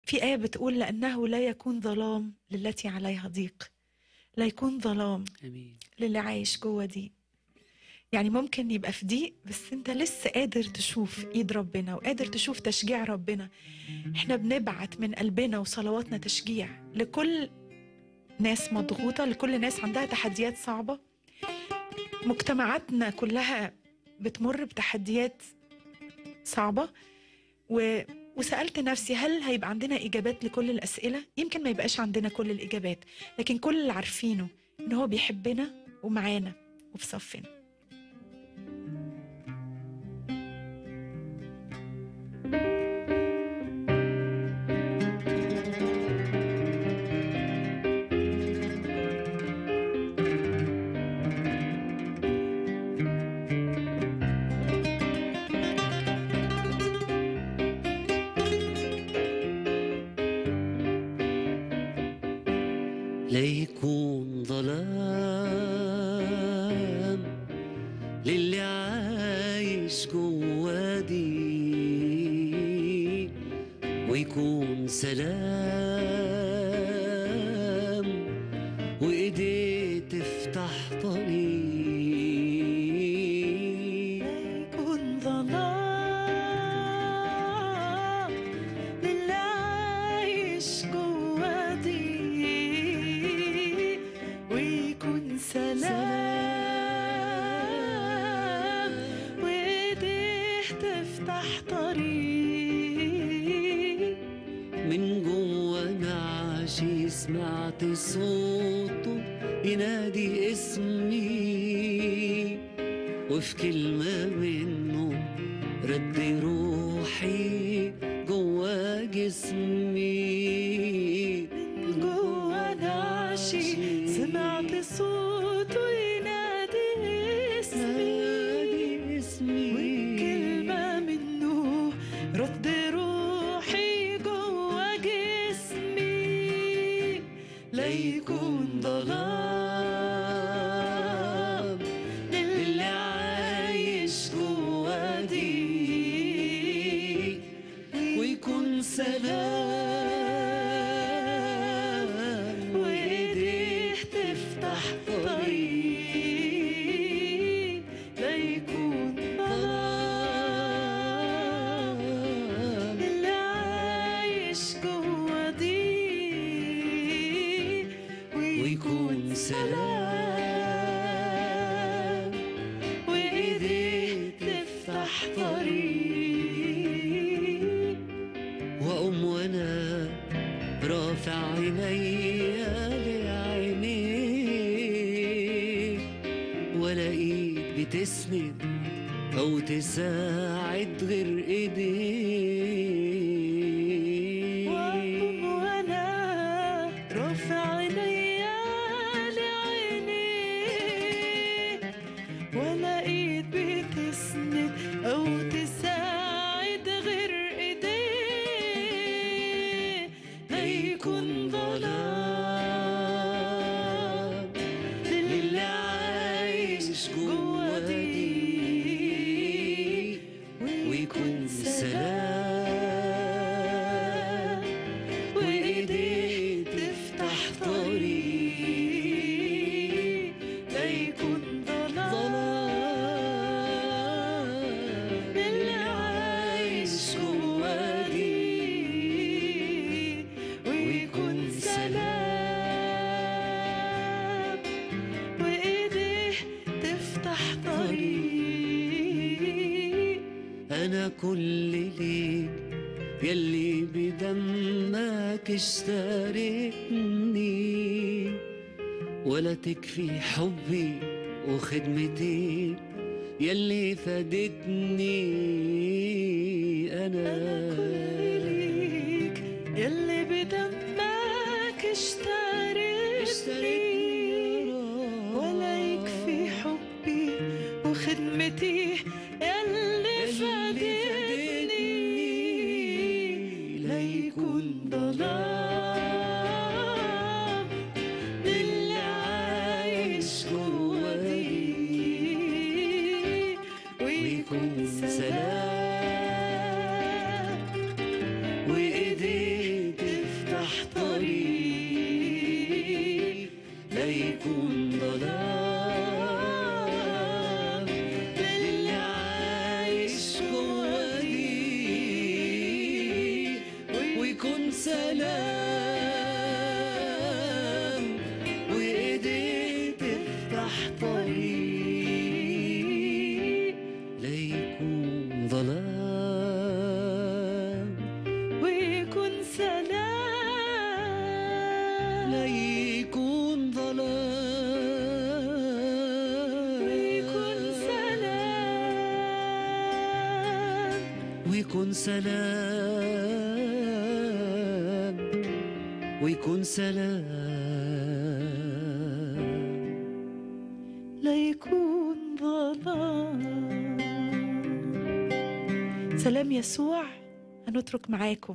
في آية بتقول لأنه لا يكون ظلام للتي عليها ضيق لا يكون ظلام امين للي عايش جوه دي يعني ممكن يبقى في ضيق بس انت لسه قادر تشوف ايد ربنا وقادر تشوف تشجيع ربنا احنا بنبعت من قلبنا وصلواتنا تشجيع لكل ناس مضغوطة لكل ناس عندها تحديات صعبة مجتمعاتنا كلها بتمر بتحديات صعبة و... وسألت نفسي هل هيبقى عندنا إجابات لكل الأسئلة؟ يمكن ما يبقاش عندنا كل الإجابات لكن كل اللي عارفينه إن هو بيحبنا ومعانا وفي صفنا لا يكون ظلام للي عايش جوا دي ويكون سلام وايديه تفتح طريق يكون ظلام للي عايش جوا دي ويكون سلام وايديه تفتح طريق من جوا نعشي سمعت صوته ينادي اسمي وفي كلمة منه رد روحي جوا جسمي من جوا نعشي سمعت صوته ينادي اسمي نادي اسمي والكلمة منه رد روحي جوا جسمي لا يكون ظلام للي عايش جوا دي ويكون سلام وايديه تفتح طريق لا يكون ظلام اللي عايش جوا دي ويكون سلام وايديه تفتح طريق وأقوم وأنا رافع عينيا لعينيه ولا إيد بتسند أو تساعد غير إيديه واقوم وانا رافع عينيا لعينيه ولا ايد بتسند او تساعد غير ايديه لا يكون ظلام للي عايش جوا دي ويكون سلام وإيديه تفتح طريق لا يكون ظلام اللي عايش جوا دي ويكون سلام وإيديه تفتح طريق أنا كل ليك يلي بدمك اشتريتني ولا تكفي حبي وخدمتي يلي فادتني أنا أنا كل ليك يلي بدمك اشتريتني ولا يكفي حبي وخدمتي يلي فادتني لا يكون ظلام للي عايش جوا دي ويكون سلام وإيديك سلام وإيديه تفتح طريق لا يكون ظلام ويكون سلام لا يكون ظلام ويكون سلام ويكون سلام ويكون سلام لا يكون ظلام سلام يسوع هنترك معاكم